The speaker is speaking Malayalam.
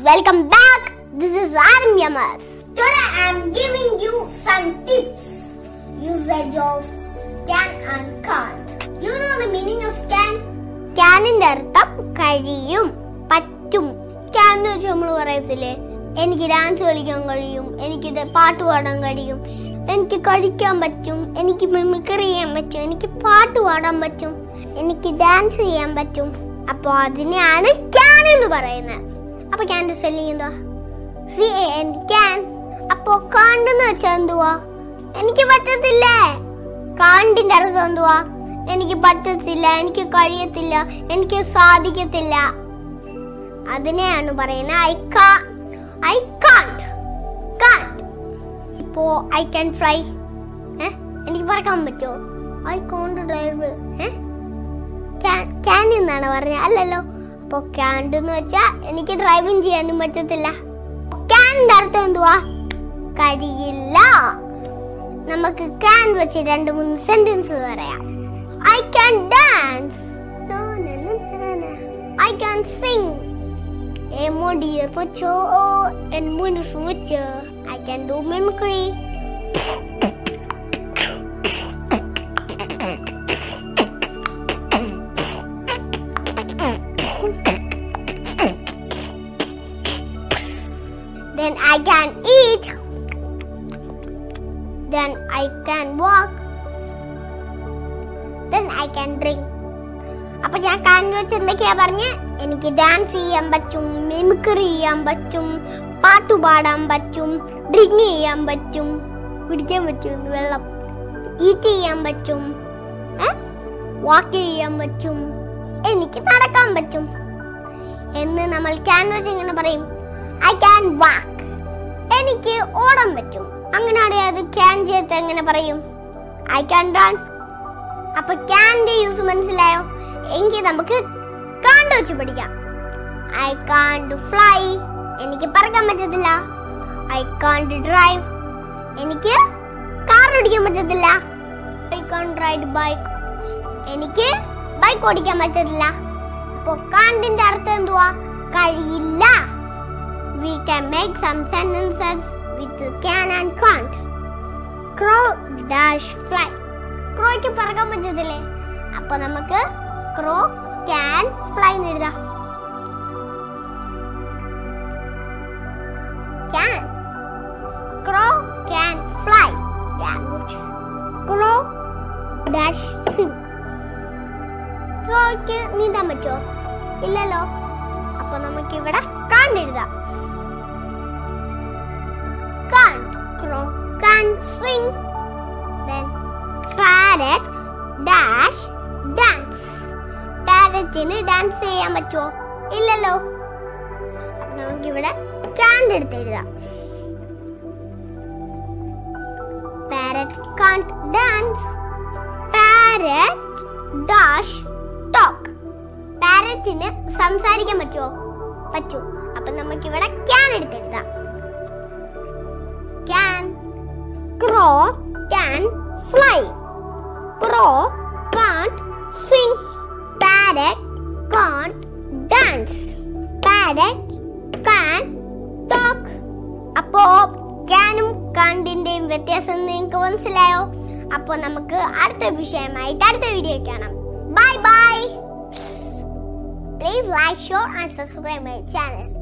Welcome back. This is Adam Yamas. Today I am giving you some tips. Usage of can and can't. You know the meaning of can? ക്യാനിന്റെ അർത്ഥം കഴിയും പറ്റും ക്യാൻ എന്ന് വെച്ചാൽ നമ്മൾ പറയത്തില്ലേ എനിക്ക് ഡാൻസ് കളിക്കാൻ കഴിയും എനിക്ക് ഡ- പാട്ട് പാടാൻ കഴിയും എനിക്ക് കഴിക്കാൻ പറ്റും എനിക്ക് മിമിക്രി ചെയ്യാൻ പറ്റും എനിക്ക് പാട്ട് പാടാൻ പറ്റും എനിക്ക് ഡാൻസ് ചെയ്യാൻ പറ്റും അപ്പോൾ അതിനെയാണ് ക്യാൻ എന്ന് പറയുന്നത് അപ്പൊ ക്യാൻ്റെ സ്പെല്ലിംഗ് എന്താ സി എ എൻ ക്യാൻ അപ്പോ കാണ്ടെന്ന് വെച്ചാൽ എന്തുവാ എനിക്ക് പറ്റത്തില്ലേ കാണ്ടിന്റെ അർത്ഥം എന്തുവാ എനിക്ക് പറ്റത്തില്ല എനിക്ക് കഴിയത്തില്ല എനിക്ക് സാധിക്കത്തില്ല അതിനെയാണ് പറയുന്നത് ഐ കാ ഐ കാണ്ട് കാണ്ട് ഇപ്പോ ഐ ക്യാൻ ഫ്ലൈ എനിക്ക് പറക്കാൻ പറ്റുമോ ഐ കോണ്ട് ഡ്രൈവ് ക്യാൻ എന്നാണ് പറഞ്ഞത് അല്ലല്ലോ അപ്പൊ ക്യാൻഡ് എന്ന് വെച്ചാ എനിക്ക് ഡ്രൈവിംഗ് ചെയ്യാനും പറ്റത്തില്ല ക്യാൻ്റെ അർത്ഥം എന്തുവാ കഴിയില്ല നമുക്ക് ക്യാൻ വെച്ച് രണ്ട് മൂന്ന് സെന്റൻസ് പറയാം I can dance I can sing എമോഡിയർ പൊച്ചോ എൻ മുന്നു സൂച്ച് I can do mimicry Then I can eat. Then I can walk. Then I can drink. അപ്പൊ ഞാൻ കാൻ വെച്ച് എന്തൊക്കെയാ പറഞ്ഞ എനിക്ക് ഡാൻസ് ചെയ്യാൻ പറ്റും മിമിക്രി ചെയ്യാൻ പറ്റും പാട്ട് പാടാൻ പറ്റും ഡ്രിങ്ക് ചെയ്യാൻ പറ്റും കുടിക്കാൻ പറ്റും വെള്ളം ഈറ്റ് ചെയ്യാൻ പറ്റും വാക്ക് ചെയ്യാൻ പറ്റും എനിക്ക് നടക്കാൻ പറ്റും എന്ന് നമ്മൾ ക്യാൻ വെച്ച് ഇങ്ങനെ പറയും ഐ ക്യാൻ വാക്ക് എനിക്ക് ഓടാൻ പറ്റും അങ്ങനെയാണെങ്കിൽ അത് ക്യാൻ ചെയ്ത് എങ്ങനെ പറയും ഐ ക്യാൻ റൺ അപ്പൊ ക്യാൻ്റെ യൂസ് മനസ്സിലായോ എങ്കിൽ നമുക്ക് കാണ്ട് വെച്ച് പഠിക്കാം ഐ കാണ്ട് ഫ്ലൈ എനിക്ക് പറക്കാൻ പറ്റത്തില്ല ഐ കാണ്ട് ഡ്രൈവ് എനിക്ക് കാർ ഓടിക്കാൻ പറ്റത്തില്ല ഐ കാണ്ട് റൈഡ് ബൈക്ക് എനിക്ക് ബൈക്ക് ഓടിക്കാൻ പറ്റത്തില്ല അപ്പൊ കാണ്ടിന്റെ അർത്ഥം എന്തുവാ കഴിയില്ല we can make some sentences with can and can't. Crow dash fly. ക്രോയ്ക്ക് പറക്കാൻ പറ്റത്തില്ലേ അപ്പൊ നമുക്ക് ക്രോ ക്യാൻ ഫ്ലൈ എന്ന് എഴുതാം can crow can fly crow dash swim ക്രോയ്ക്ക് നീന്താൻ പറ്റുമോ ഇല്ലല്ലോ അപ്പൊ നമുക്ക് ഇവിടെ കാണ്ടെഴുതാം can't. Crow can swing. Then parrot dash dance. പാരറ്റിന് ഡാൻസ് ചെയ്യാൻ പറ്റുമോ ഇല്ലല്ലോ അപ്പൊ നമുക്കിവിടെ കാണ്ട് എടുത്ത് എഴുതാം parrot can't dance parrot dash talk പാരറ്റിന് സംസാരിക്കാൻ പറ്റുമോ പറ്റൂ അപ്പൊ നമുക്കിവിടെ ക്യാൻ എടുത്തെഴുതാം can. Crow can fly. Crow can't sing. Parrot can't dance. Parrot can talk. അപ്പോ ക്യാനും കാണ്ടിന്റെയും വ്യത്യാസം നിങ്ങൾക്ക് മനസ്സിലായോ അപ്പോ നമുക്ക് അടുത്ത വിഷയമായിട്ട് അടുത്ത വീഡിയോ കാണാം bye bye please like share and subscribe my channel